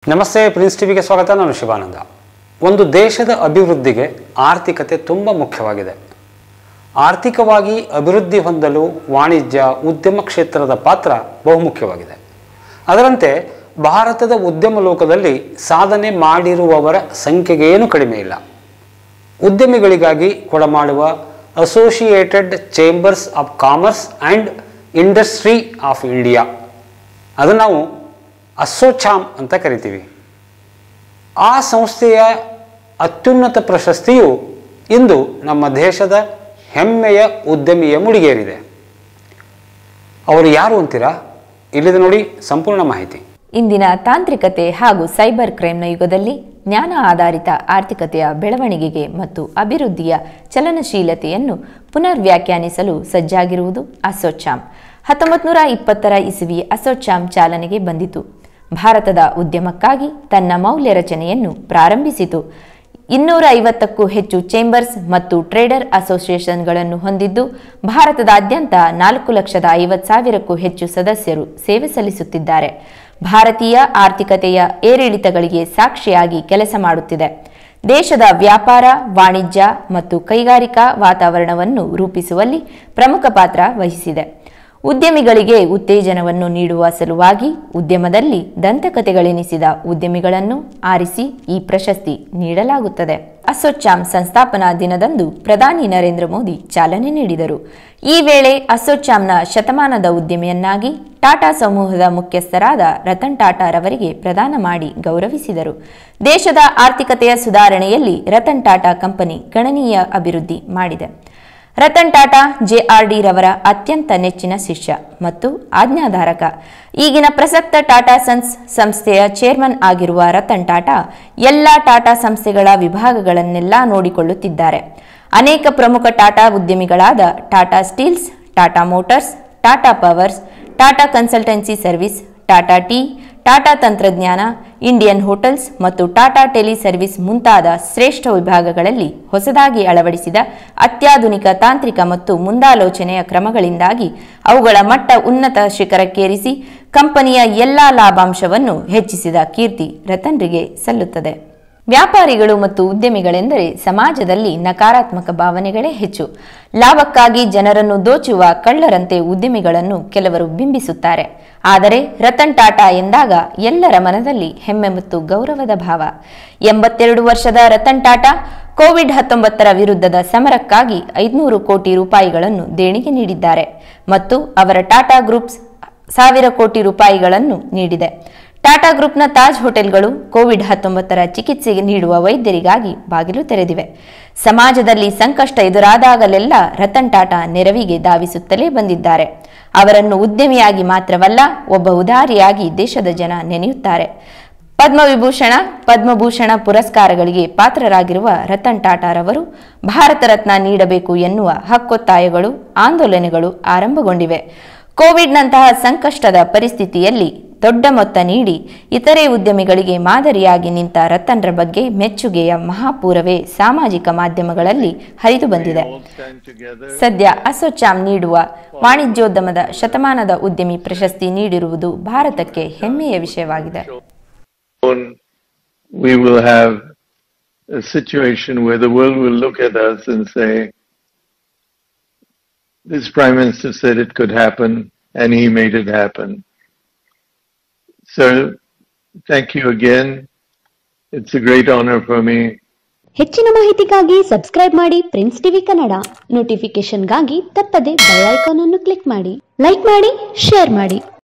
ನಮಸ್ತೆ ಪ್ರಿನ್ಸ್ ಟಿವಿಗೆ ಸ್ವಾಗತ ನಾನು ಶಿವಾನಂದ ಒಂದು ದೇಶದ ಅಭಿವೃದ್ಧಿಗೆ ಆರ್ಥಿಕತೆ ತುಂಬ ಮುಖ್ಯವಾಗಿದೆ ಆರ್ಥಿಕವಾಗಿ ಅಭಿವೃದ್ಧಿ ಹೊಂದಲು ವಾಣಿಜ್ಯ ಉದ್ಯಮ ಕ್ಷೇತ್ರದ ಪಾತ್ರ ಬಹುಮುಖ್ಯವಾಗಿದೆ ಅದರಂತೆ ಭಾರತದ ಉದ್ಯಮ ಲೋಕದಲ್ಲಿ ಸಾಧನೆ ಮಾಡಿರುವವರ ಸಂಖ್ಯೆಗೇನು ಕಡಿಮೆ ಇಲ್ಲ ಉದ್ಯಮಿಗಳಿಗಾಗಿ ಕೊಡಮಾಡುವ associated chambers of commerce and industry of India ಅದು ನಾವು ಅಸೋಚಾಮ್ ಅಂತ ಕರಿತೀವಿ ಆ ಸಂಸ್ಥೆಯ ಅತ್ಯುನ್ನತ ಪ್ರಶಸ್ತಿಯು ಇಂದು ನಮ್ಮ ದೇಶದ ಹೆಮ್ಮೆಯ ಉದ್ಯಮಿಯ ಮುಡಿಗೇರಿದೆ ಅವರು ಯಾರು ಅಂತೀರಾ ಇಲ್ಲಿದೆ ನೋಡಿ ಸಂಪೂರ್ಣ ಮಾಹಿತಿ ಇಂದಿನ ತಾಂತ್ರಿಕತೆ ಹಾಗೂ ಸೈಬರ್ ಕ್ರೈಮ್ನ ಯುಗದಲ್ಲಿ ಜ್ಞಾನ ಆಧಾರಿತ ಆರ್ಥಿಕತೆಯ ಬೆಳವಣಿಗೆಗೆ ಮತ್ತು ಅಭಿವೃದ್ಧಿಯ ಚಲನಶೀಲತೆಯನ್ನು ಪುನರ್ ವ್ಯಾಖ್ಯಾನಿಸಲು ಸಜ್ಜಾಗಿರುವುದು ಅಸೋಚಾಮ್ ಹತ್ತೊಂಬತ್ತು ನೂರ ಇಪ್ಪತ್ತರ ಇಸವಿ ಅಸೋಚಾಮ್ ಚಾಲನೆಗೆ ಬಂದಿತು ಭಾರತದ ಉದ್ಯಮಕ್ಕಾಗಿ ತನ್ನ ಮೌಲ್ಯ ರಚನೆಯನ್ನು ಪ್ರಾರಂಭಿಸಿತು ಇನ್ನೂರ ಐವತ್ತಕ್ಕೂ ಹೆಚ್ಚು ಚೇಂಬರ್ಸ್ ಮತ್ತು ಟ್ರೇಡರ್ ಅಸೋಸಿಯೇಷನ್ಗಳನ್ನು ಹೊಂದಿದ್ದು ಭಾರತದಾದ್ಯಂತ ನಾಲ್ಕು ಲಕ್ಷದ ಐವತ್ತು ಸಾವಿರಕ್ಕೂ ಹೆಚ್ಚು ಸದಸ್ಯರು ಸೇವೆ ಸಲ್ಲಿಸುತ್ತಿದ್ದಾರೆ ಭಾರತೀಯ ಆರ್ಥಿಕತೆಯ ಏರಿಳಿತಗಳಿಗೆ ಸಾಕ್ಷಿಯಾಗಿ ಕೆಲಸ ಮಾಡುತ್ತಿದೆ ದೇಶದ ವ್ಯಾಪಾರ ವಾಣಿಜ್ಯ ಮತ್ತು ಕೈಗಾರಿಕಾ ವಾತಾವರಣವನ್ನು ರೂಪಿಸುವಲ್ಲಿ ಪ್ರಮುಖ ಪಾತ್ರ ವಹಿಸಿದೆ ಉದ್ಯಮಿಗಳಿಗೆ ಉತ್ತೇಜನವನ್ನು ನೀಡುವ ಸಲುವಾಗಿ ಉದ್ಯಮದಲ್ಲಿ ದಂತಕಥೆಗಳೆನಿಸಿದ ಉದ್ಯಮಿಗಳನ್ನು ಆರಿಸಿ ಈ ಪ್ರಶಸ್ತಿ ನೀಡಲಾಗುತ್ತದೆ ಅಸೋಚಾಮ್ ಸಂಸ್ಥಾಪನಾ ದಿನದಂದು ಪ್ರಧಾನಿ ನರೇಂದ್ರ ಮೋದಿ ಚಾಲನೆ ನೀಡಿದರು ಈ ವೇಳೆ ಅಸೋಚಾಮ್ನ ಶತಮಾನದ ಉದ್ಯಮಿಯನ್ನಾಗಿ ಟಾಟಾ ಸಮೂಹದ ಮುಖ್ಯಸ್ಥರಾದ ರತನ್ ಟಾಟಾರವರಿಗೆ ಪ್ರದಾನ ಮಾಡಿ ಗೌರವಿಸಿದರು ದೇಶದ ಆರ್ಥಿಕತೆಯ ಸುಧಾರಣೆಯಲ್ಲಿ ರತನ್ ಟಾಟಾ ಕಂಪನಿ ಗಣನೀಯ ಅಭಿವೃದ್ಧಿ ಮಾಡಿದೆ ರತನ್ ಟಾಟಾ ಜೆಆರ್ಡಿ ರವರ ಅತ್ಯಂತ ನೆಚ್ಚಿನ ಶಿಷ್ಯ ಮತ್ತು ಆಜ್ಞಾಧಾರಕ ಈಗಿನ ಪ್ರಸಕ್ತ ಟಾಟಾ ಸನ್ಸ್ ಸಂಸ್ಥೆಯ ಚೇರ್ಮನ್ ಆಗಿರುವ ರತನ್ ಟಾಟಾ ಎಲ್ಲ ಟಾಟಾ ಸಂಸ್ಥೆಗಳ ವಿಭಾಗಗಳನ್ನೆಲ್ಲ ನೋಡಿಕೊಳ್ಳುತ್ತಿದ್ದಾರೆ ಅನೇಕ ಪ್ರಮುಖ ಟಾಟಾ ಉದ್ಯಮಿಗಳಾದ Tata steels Tata motors Tata powers Tata consultancy service Tata tea Tata ತಂತ್ರಜ್ಞಾನ ಇಂಡಿಯನ್ ಹೋಟೆಲ್ಸ್ ಮತ್ತು ಟಾಟಾ ಟೆಲಿ ಸರ್ವಿಸ್ ಮುಂತಾದ ಶ್ರೇಷ್ಠ ವಿಭಾಗಗಳಲ್ಲಿ ಹೊಸದಾಗಿ ಅಳವಡಿಸಿದ ಅತ್ಯಾಧುನಿಕ ತಾಂತ್ರಿಕ ಮತ್ತು ಮುಂದಾಲೋಚನೆಯ ಕ್ರಮಗಳಿಂದಾಗಿ ಅವುಗಳ ಮಟ್ಟ ಉನ್ನತ ಶಿಖರಕ್ಕೇರಿಸಿ ಕಂಪನಿಯ ಎಲ್ಲಾ ಲಾಭಾಂಶವನ್ನು ಹೆಚ್ಚಿಸಿದ ಕೀರ್ತಿ ರತನ್ರಿಗೆ ಸಲ್ಲುತ್ತದೆ ವ್ಯಾಪಾರಿಗಳು ಮತ್ತು ಉದ್ಯಮಿಗಳೆಂದರೆ ಸಮಾಜದಲ್ಲಿ ನಕಾರಾತ್ಮಕ ಭಾವನೆಗಳೇ ಹೆಚ್ಚು ಲಾಭಕ್ಕಾಗಿ ಜನರನ್ನು ದೋಚುವ ಕಳ್ಳರಂತೆ ಉದ್ಯಮಿಗಳನ್ನು ಕೆಲವರು ಬಿಂಬಿಸುತ್ತಾರೆ ಆದರೆ ರತನ್ ಟಾಟಾ ಎಂದಾಗ ಎಲ್ಲರ ಮನದಲ್ಲಿ ಹೆಮ್ಮೆ ಮತ್ತು ಗೌರವದ ಭಾವ ಎಂಬತ್ತೆರಡು ವರ್ಷದ ರತನ್ ಟಾಟಾ ಕೋವಿಡ್ ಹತ್ತೊಂಬತ್ತರ ವಿರುದ್ಧದ ಸಮರಕ್ಕಾಗಿ ಐದುನೂರು ಕೋಟಿ ರೂಪಾಯಿಗಳನ್ನು ದೇಣಿಗೆ ನೀಡಿದ್ದಾರೆ ಮತ್ತು ಅವರ ಟಾಟಾ ಗ್ರೂಪ್ಸ್ ಸಾವಿರ ಕೋಟಿ ರೂಪಾಯಿಗಳನ್ನು ನೀಡಿದೆ ಟಾಟಾ ಗ್ರೂಪ್ನ ತಾಜ್ ಹೋಟೆಲ್ಗಳು ಕೋವಿಡ್ ಹತ್ತೊಂಬತ್ತರ ಚಿಕಿತ್ಸೆಗೆ ನೀಡುವ ವೈದ್ಯರಿಗಾಗಿ ಬಾಗಿಲು ತೆರೆದಿವೆ ಸಮಾಜದಲ್ಲಿ ಸಂಕಷ್ಟ ಎದುರಾದಾಗಲೆಲ್ಲ ರತನ್ ಟಾಟಾ ನೆರವಿಗೆ ಧಾವಿಸುತ್ತಲೇ ಬಂದಿದ್ದಾರೆ ಅವರನ್ನು ಉದ್ಯಮಿಯಾಗಿ ಮಾತ್ರವಲ್ಲ ಒಬ್ಬ ಉದಾರಿಯಾಗಿ ದೇಶದ ಜನ ನೆನೆಯುತ್ತಾರೆ ಪದ್ಮವಿಭೂಷಣ ಪದ್ಮಭೂಷಣ ಪುರಸ್ಕಾರಗಳಿಗೆ ಪಾತ್ರರಾಗಿರುವ ರತನ್ ಟಾಟಾರವರು ಭಾರತ ರತ್ನ ನೀಡಬೇಕು ಎನ್ನುವ ಹಕ್ಕೊತ್ತಾಯಗಳು ಆಂದೋಲನಗಳು ಆರಂಭಗೊಂಡಿವೆ ಕೋವಿಡ್ನಂತಹ ಸಂಕಷ್ಟದ ಪರಿಸ್ಥಿತಿಯಲ್ಲಿ ದೊಡ್ಡ ಮೊತ್ತ ನೀಡಿ ಇತರೆ ಉದ್ಯಮಿಗಳಿಗೆ ಮಾದರಿಯಾಗಿ ನಿಂತ ರತನ್ರ ಬಗ್ಗೆ ಮೆಚ್ಚುಗೆಯ ಮಹಾಪೂರವೇ ಸಾಮಾಜಿಕ ಮಾಧ್ಯಮಗಳಲ್ಲಿ ಹರಿದು ಬಂದಿದೆ ಸದ್ಯ ಅಸೋಚಾಮ್ ನೀಡುವ ವಾಣಿಜ್ಯೋದ್ಯಮದ ಶತಮಾನದ ಉದ್ಯಮಿ ಪ್ರಶಸ್ತಿ ನೀಡಿರುವುದು ಭಾರತಕ್ಕೆ ಹೆಮ್ಮೆಯ ವಿಷಯವಾಗಿದೆ soon we will have a situation where the world will look at us and say, this prime minister said it could happen and he made it happen. So thank you again. It's a great honor for me. ಹೆಚ್ಚಿನ ಮಾಹಿತಿಗಾಗಿ subscribe ಮಾಡಿ prince TV Kannada ನೋಟಿಫಿಕೇಶನ್ಗಾಗಿ ತಪ್ಪದೆ bell icon ಅನ್ನು click ಮಾಡಿ like ಮಾಡಿ share ಮಾಡಿ